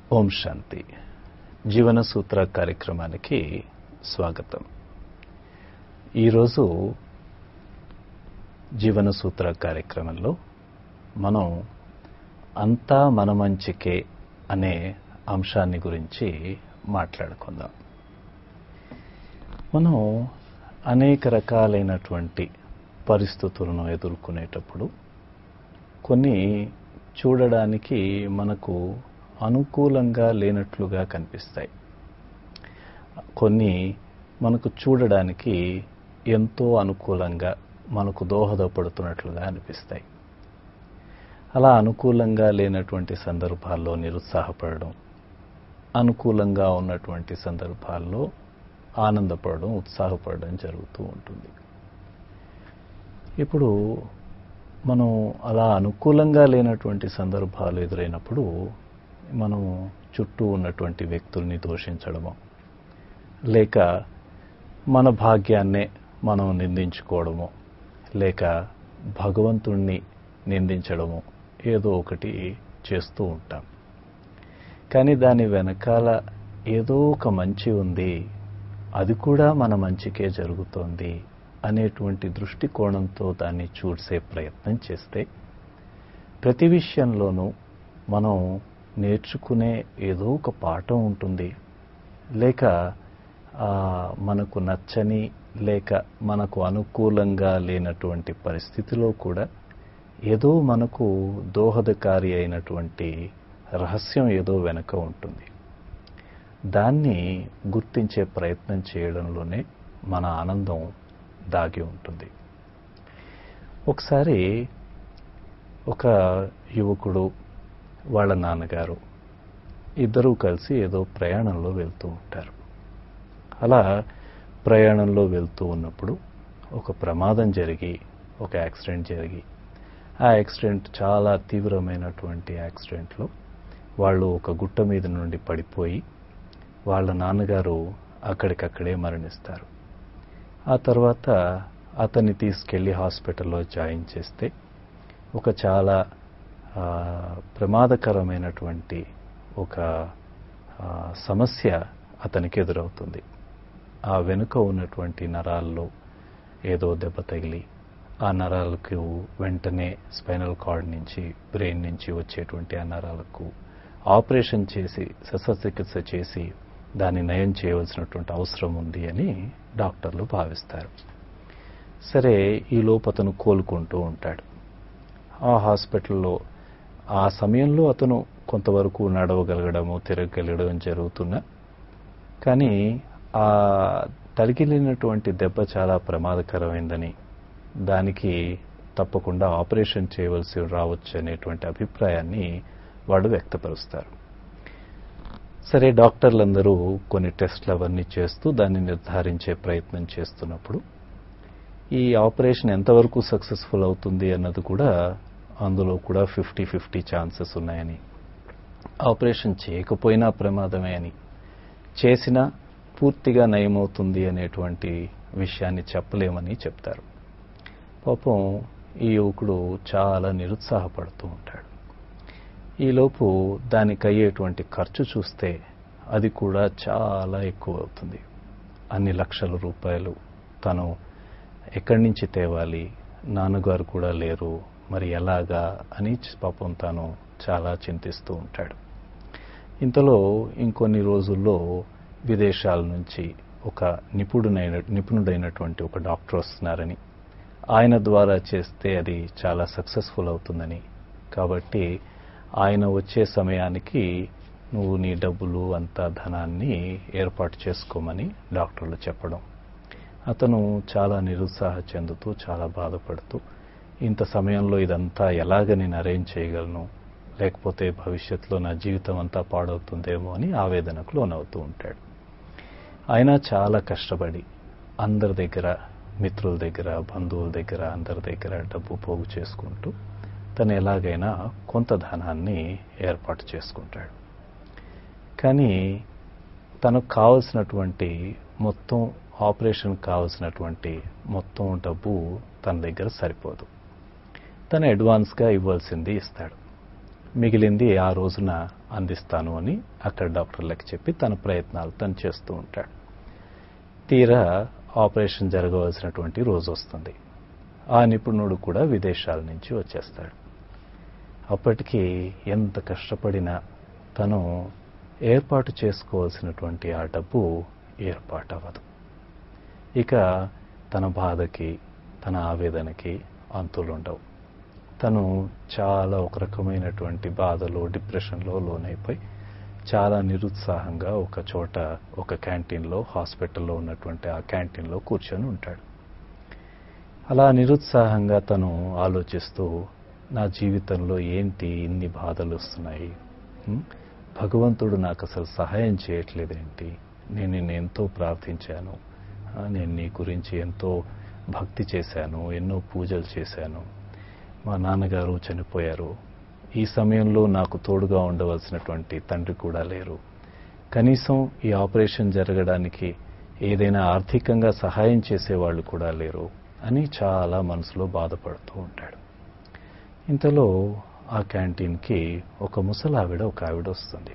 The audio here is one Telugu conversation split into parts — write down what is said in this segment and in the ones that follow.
ఓం శాంతి జీవన సూత్ర కార్యక్రమానికి స్వాగతం ఈరోజు జీవన సూత్ర కార్యక్రమంలో మనం అంతా మన మంచికే అనే అంశాన్ని గురించి మాట్లాడుకుందాం మనం అనేక రకాలైనటువంటి పరిస్థితులను ఎదుర్కొనేటప్పుడు కొన్ని చూడడానికి మనకు అనుకూలంగా లేనట్లుగా కనిపిస్తాయి కొన్ని మనకు చూడడానికి ఎంతో అనుకూలంగా మనకు దోహదపడుతున్నట్లుగా అనిపిస్తాయి అలా అనుకూలంగా లేనటువంటి సందర్భాల్లో నిరుత్సాహపడడం అనుకూలంగా ఉన్నటువంటి సందర్భాల్లో ఆనందపడడం ఉత్సాహపడడం జరుగుతూ ఉంటుంది ఇప్పుడు మనం అలా అనుకూలంగా లేనటువంటి సందర్భాలు ఎదురైనప్పుడు మనం చుట్టూ ఉన్నటువంటి వ్యక్తుల్ని దూషించడము లేక మన భాగ్యాన్నే మనం నిందించుకోవడము లేక భగవంతుణ్ణి నిందించడము ఏదో ఒకటి చేస్తూ ఉంటాం కానీ దాని వెనకాల ఏదో ఒక మంచి ఉంది అది కూడా మన మంచికే జరుగుతోంది అనేటువంటి దృష్టికోణంతో దాన్ని చూసే ప్రయత్నం చేస్తే ప్రతి విషయంలోనూ మనం నేర్చుకునే ఏదో ఒక పాఠం ఉంటుంది లేక మనకు నచ్చని లేక మనకు అనుకూలంగా లేనటువంటి పరిస్థితిలో కూడా ఏదో మనకు దోహదకారి అయినటువంటి రహస్యం ఏదో వెనక ఉంటుంది దాన్ని గుర్తించే ప్రయత్నం చేయడంలోనే మన ఆనందం దాగి ఉంటుంది ఒకసారి ఒక యువకుడు వాళ్ళ నాన్నగారు ఇద్దరూ కలిసి ఏదో ప్రయాణంలో వెళ్తూ ఉంటారు అలా ప్రయాణంలో వెళ్తూ ఉన్నప్పుడు ఒక ప్రమాదం జరిగి ఒక యాక్సిడెంట్ జరిగి ఆ యాక్సిడెంట్ చాలా తీవ్రమైనటువంటి యాక్సిడెంట్లో వాళ్ళు ఒక గుట్ట మీద నుండి పడిపోయి వాళ్ళ నాన్నగారు అక్కడికక్కడే మరణిస్తారు ఆ తర్వాత అతన్ని తీసుకెళ్లి హాస్పిటల్లో జాయిన్ చేస్తే ఒక చాలా ప్రమాదకరమైనటువంటి ఒక సమస్య అతనికి ఎదురవుతుంది ఆ వెనుక ఉన్నటువంటి నరాల్లో ఏదో దెబ్బ తగిలి ఆ నరాలకు వెంటనే స్పైనల్ కార్డ్ నుంచి బ్రెయిన్ నుంచి వచ్చేటువంటి ఆ నరాలకు ఆపరేషన్ చేసి శస్త్రచికిత్స చేసి దాన్ని నయం చేయవలసినటువంటి అవసరం ఉంది అని డాక్టర్లు భావిస్తారు సరే ఈ అతను కోలుకుంటూ ఉంటాడు ఆ హాస్పిటల్లో ఆ సమయంలో అతను కొంతవరకు నడవగలగడము తిరగగలగడం జరుగుతున్నా కానీ ఆ తగిలినటువంటి దెబ్బ చాలా ప్రమాదకరమైందని దానికి తప్పకుండా ఆపరేషన్ చేయవలసి రావచ్చు అనేటువంటి అభిప్రాయాన్ని వాడు వ్యక్తపరుస్తారు సరే డాక్టర్లందరూ కొన్ని టెస్ట్లు అవన్నీ చేస్తూ దాన్ని నిర్ధారించే ప్రయత్నం చేస్తున్నప్పుడు ఈ ఆపరేషన్ ఎంతవరకు సక్సెస్ఫుల్ అవుతుంది అన్నది కూడా అందులో కూడా ఫిఫ్టీ ఫిఫ్టీ ఛాన్సెస్ ఉన్నాయని ఆపరేషన్ చేయకపోయినా ప్రమాదమే అని చేసినా పూర్తిగా నయమవుతుంది అనేటువంటి విషయాన్ని చెప్పలేమని చెప్తారు పాపం ఈ యువకుడు చాలా నిరుత్సాహపడుతూ ఉంటాడు ఈలోపు దానికి అయ్యేటువంటి ఖర్చు చూస్తే అది కూడా చాలా ఎక్కువ అవుతుంది అన్ని లక్షల రూపాయలు తను ఎక్కడి నుంచి తేవాలి నాన్నగారు కూడా లేరు మరి ఎలాగా అని పాపం తాను చాలా చింతిస్తూ ఉంటాడు ఇంతలో ఇంకొన్ని రోజుల్లో విదేశాల నుంచి ఒక నిపుణుడైన నిపుణుడైనటువంటి ఒక డాక్టర్ వస్తున్నారని ఆయన ద్వారా చేస్తే అది చాలా సక్సెస్ఫుల్ అవుతుందని కాబట్టి ఆయన వచ్చే సమయానికి నువ్వు నీ డబ్బులు అంతా ధనాన్ని ఏర్పాటు చేసుకోమని డాక్టర్లు చెప్పడం అతను చాలా నిరుత్సాహ చెందుతూ చాలా బాధపడుతూ ఇంత సమయంలో ఇదంతా ఎలాగ నేను అరేంజ్ చేయగలను లేకపోతే భవిష్యత్తులో నా జీవితం అంతా పాడవుతుందేమో అని ఆవేదనకు లోనవుతూ ఉంటాడు ఆయన చాలా కష్టపడి అందరి దగ్గర మిత్రుల దగ్గర బంధువుల దగ్గర అందరి దగ్గర డబ్బు పోగు చేసుకుంటూ తను ఎలాగైనా కొంత ధనాన్ని ఏర్పాటు చేసుకుంటాడు కానీ తనకు కావలసినటువంటి మొత్తం ఆపరేషన్ కావలసినటువంటి మొత్తం డబ్బు తన దగ్గర సరిపోదు తను అడ్వాన్స్గా ఇవ్వాల్సింది ఇస్తాడు మిగిలింది ఆ రోజున అందిస్తాను అని అక్కడ డాక్టర్లకు చెప్పి తన ప్రయత్నాలు తను చేస్తూ ఉంటాడు తీరా ఆపరేషన్ జరగవలసినటువంటి రోజు వస్తుంది ఆ నిపుణుడు కూడా విదేశాల నుంచి వచ్చేస్తాడు అప్పటికి ఎంత కష్టపడినా తను ఏర్పాటు చేసుకోవాల్సినటువంటి ఆ డబ్బు ఏర్పాటు అవ్వదు ఇక తన బాధకి తన ఆవేదనకి అంతులుండవు తను చాలా ఒక రకమైనటువంటి బాధలో డిప్రెషన్లో లోనైపోయి చాలా నిరుత్సాహంగా ఒక చోట ఒక క్యాంటీన్లో హాస్పిటల్లో ఉన్నటువంటి ఆ క్యాంటీన్లో కూర్చొని ఉంటాడు అలా నిరుత్సాహంగా తను ఆలోచిస్తూ నా జీవితంలో ఏంటి ఇన్ని బాధలు వస్తున్నాయి ఉం? భగవంతుడు నాకు అసలు సహాయం చేయట్లేదేంటి నేను నిన్ను ఎంతో ప్రార్థించాను ఆ, నేను నీ గురించి ఎంతో భక్తి చేశాను ఎన్నో పూజలు చేశాను మా నాన్నగారు చనిపోయారు ఈ సమయంలో నాకు తోడుగా ఉండవలసినటువంటి తండ్రి కూడా లేరు కనీసం ఈ ఆపరేషన్ జరగడానికి ఏదైనా ఆర్థికంగా సహాయం చేసేవాళ్ళు కూడా లేరు అని చాలా మనసులో బాధపడుతూ ఉంటాడు ఇంతలో ఆ క్యాంటీన్కి ఒక ముసలావిడ ఒక ఆవిడ వస్తుంది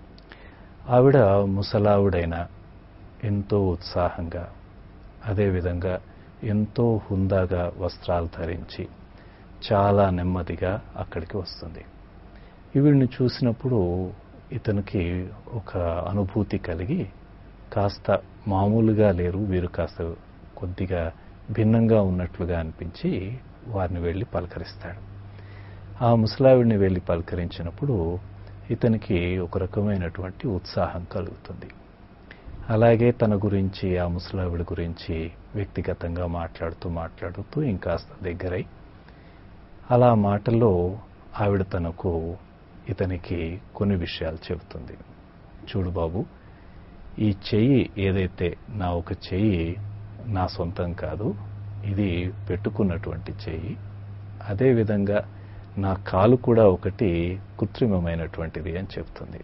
ఆవిడ ముసలావిడైన ఎంతో ఉత్సాహంగా అదేవిధంగా ఎంతో హుందాగా వస్త్రాలు ధరించి చాలా నెమ్మదిగా అక్కడికి వస్తుంది ఈవిడ్ని చూసినప్పుడు ఇతనికి ఒక అనుభూతి కలిగి కాస్త మామూలుగా లేరు వీరు కాస్త కొద్దిగా భిన్నంగా ఉన్నట్లుగా అనిపించి వారిని వెళ్ళి పలకరిస్తాడు ఆ ముసలావిడిని వెళ్ళి పలకరించినప్పుడు ఇతనికి ఒక రకమైనటువంటి ఉత్సాహం కలుగుతుంది అలాగే తన గురించి ఆ ముసలావిడి గురించి వ్యక్తిగతంగా మాట్లాడుతూ మాట్లాడుతూ ఇంకాస్త దగ్గరై అలా మాటల్లో ఆవిడ తనకు ఇతనికి కొన్ని విషయాలు చెబుతుంది చూడు బాబు ఈ చెయ్యి ఏదైతే నా ఒక చెయ్యి నా సొంతం కాదు ఇది పెట్టుకున్నటువంటి చెయ్యి అదేవిధంగా నా కాలు కూడా ఒకటి కృత్రిమమైనటువంటిది అని చెప్తుంది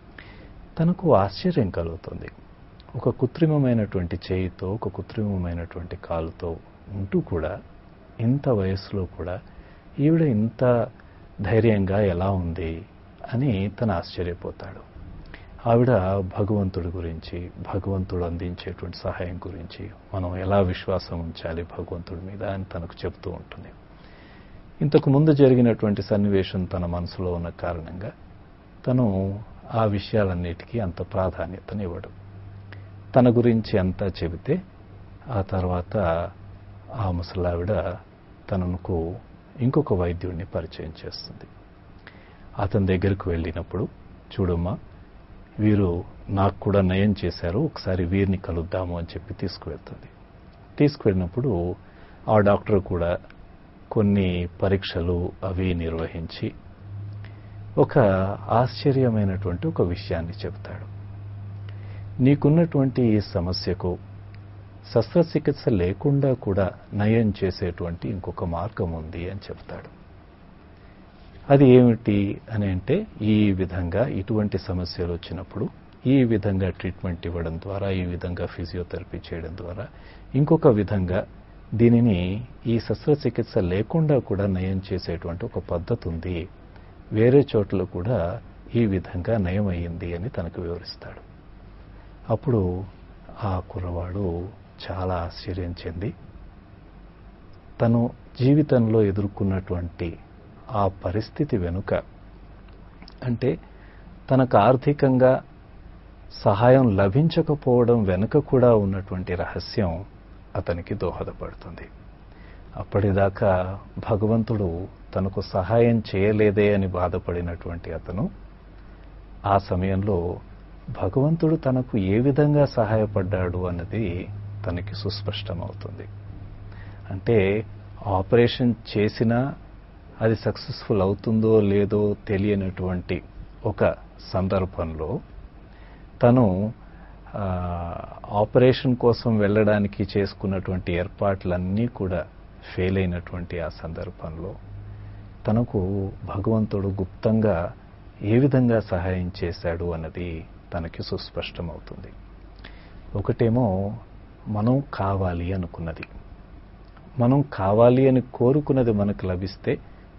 తనకు ఆశ్చర్యం కలుగుతుంది ఒక కృత్రిమమైనటువంటి చేయితో ఒక కృత్రిమమైనటువంటి కాలుతో ఉంటూ కూడా ఇంత వయస్సులో కూడా ఈవిడ ఇంత ధైర్యంగా ఎలా ఉంది అని తను ఆశ్చర్యపోతాడు ఆవిడ భగవంతుడి గురించి భగవంతుడు అందించేటువంటి సహాయం గురించి మనం ఎలా విశ్వాసం ఉంచాలి భగవంతుడి మీద అని తనకు చెప్తూ ఉంటుంది ఇంతకు ముందు జరిగినటువంటి సన్నివేశం తన మనసులో ఉన్న కారణంగా తను ఆ విషయాలన్నిటికీ అంత ప్రాధాన్యతనివ్వడు తన గురించి అంతా చెబితే ఆ తర్వాత ఆ ముసలావిడ తనకు ఇంకొక వైద్యుడిని పరిచయం చేస్తుంది అతని దగ్గరకు వెళ్ళినప్పుడు చూడమ్మా వీరు నాకు కూడా నయం చేశారు ఒకసారి వీరిని కలుద్దాము అని చెప్పి తీసుకువెళ్తుంది తీసుకువెళ్ళినప్పుడు ఆ డాక్టర్ కూడా కొన్ని పరీక్షలు అవి నిర్వహించి ఒక ఆశ్చర్యమైనటువంటి ఒక విషయాన్ని చెబుతాడు నీకున్నటువంటి ఈ సమస్యకు శస్త్రచికిత్స లేకుండా కూడా నయం చేసేటువంటి ఇంకొక మార్గం ఉంది అని చెప్తాడు అది ఏమిటి అని అంటే ఈ విధంగా ఇటువంటి సమస్యలు వచ్చినప్పుడు ఈ విధంగా ట్రీట్మెంట్ ఇవ్వడం ద్వారా ఈ విధంగా ఫిజియోథెరపీ చేయడం ద్వారా ఇంకొక విధంగా దీనిని ఈ శస్త్రచికిత్స లేకుండా కూడా నయం చేసేటువంటి ఒక పద్ధతి ఉంది వేరే చోట్ల కూడా ఈ విధంగా నయం అయ్యింది అని తనకు వివరిస్తాడు అప్పుడు ఆ కుర్రవాడు చాలా ఆశ్చర్యం చెంది తను జీవితంలో ఎదుర్కొన్నటువంటి ఆ పరిస్థితి వెనుక అంటే తనకు ఆర్థికంగా సహాయం లభించకపోవడం వెనుక కూడా ఉన్నటువంటి రహస్యం అతనికి దోహదపడుతుంది అప్పటిదాకా భగవంతుడు తనకు సహాయం చేయలేదే అని బాధపడినటువంటి అతను ఆ సమయంలో భగవంతుడు తనకు ఏ విధంగా సహాయపడ్డాడు అన్నది తనకి సుస్పష్టమవుతుంది అంటే ఆపరేషన్ చేసినా అది సక్సెస్ఫుల్ అవుతుందో లేదో తెలియనటువంటి ఒక సందర్భంలో తను ఆపరేషన్ కోసం వెళ్ళడానికి చేసుకున్నటువంటి ఏర్పాట్లన్నీ కూడా ఫెయిల్ అయినటువంటి ఆ సందర్భంలో తనకు భగవంతుడు గుప్తంగా ఏ విధంగా సహాయం చేశాడు అన్నది తనకి సుస్పష్టమవుతుంది ఒకటేమో మనం కావాలి అనుకున్నది మనం కావాలి అని కోరుకున్నది మనకు లభిస్తే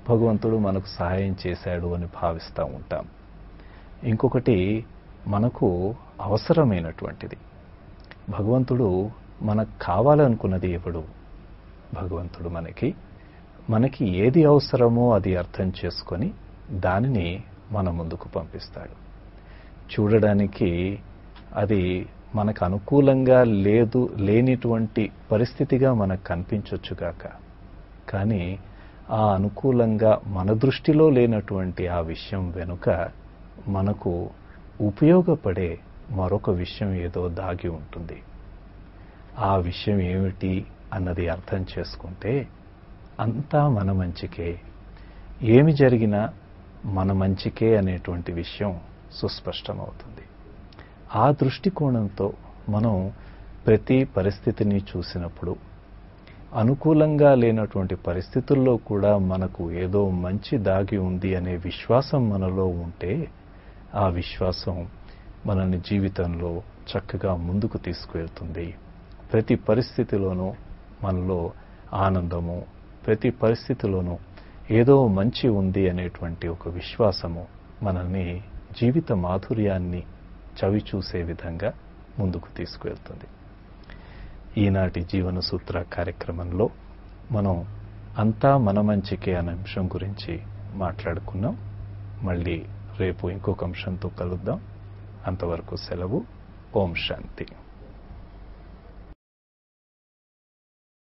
భగవంతుడు మనకు సహాయం చేశాడు అని భావిస్తూ ఉంటాం ఇంకొకటి మనకు అవసరమైనటువంటిది భగవంతుడు మనకు కావాలనుకున్నది ఎవడు భగవంతుడు మనకి మనకి ఏది అవసరమో అది అర్థం చేసుకొని దానిని మన ముందుకు పంపిస్తాడు చూడడానికి అది మనకు అనుకూలంగా లేదు లేనిటువంటి పరిస్థితిగా మనకు కనిపించొచ్చుగాక కానీ ఆ అనుకూలంగా మన దృష్టిలో లేనటువంటి ఆ విషయం వెనుక మనకు ఉపయోగపడే మరొక విషయం ఏదో దాగి ఉంటుంది ఆ విషయం ఏమిటి అన్నది అర్థం చేసుకుంటే అంతా మన మంచికే ఏమి జరిగినా మన మంచికే అనేటువంటి విషయం సుస్పష్టమవుతుంది ఆ దృష్టికోణంతో మనం ప్రతి పరిస్థితిని చూసినప్పుడు అనుకూలంగా లేనటువంటి పరిస్థితుల్లో కూడా మనకు ఏదో మంచి దాగి ఉంది అనే విశ్వాసం మనలో ఉంటే ఆ విశ్వాసం మనల్ని జీవితంలో చక్కగా ముందుకు తీసుకువెళ్తుంది ప్రతి పరిస్థితిలోనూ మనలో ఆనందము ప్రతి పరిస్థితిలోనూ ఏదో మంచి ఉంది అనేటువంటి ఒక విశ్వాసము మనల్ని జీవిత మాధుర్యాన్ని చవి చూసే విధంగా ముందుకు తీసుకువెళ్తుంది ఈనాటి జీవన సూత్ర కార్యక్రమంలో మనం అంతా మన మంచికే అనే అంశం గురించి మాట్లాడుకున్నాం మళ్ళీ రేపు ఇంకొక అంశంతో కలుద్దాం అంతవరకు సెలవు ఓం శాంతి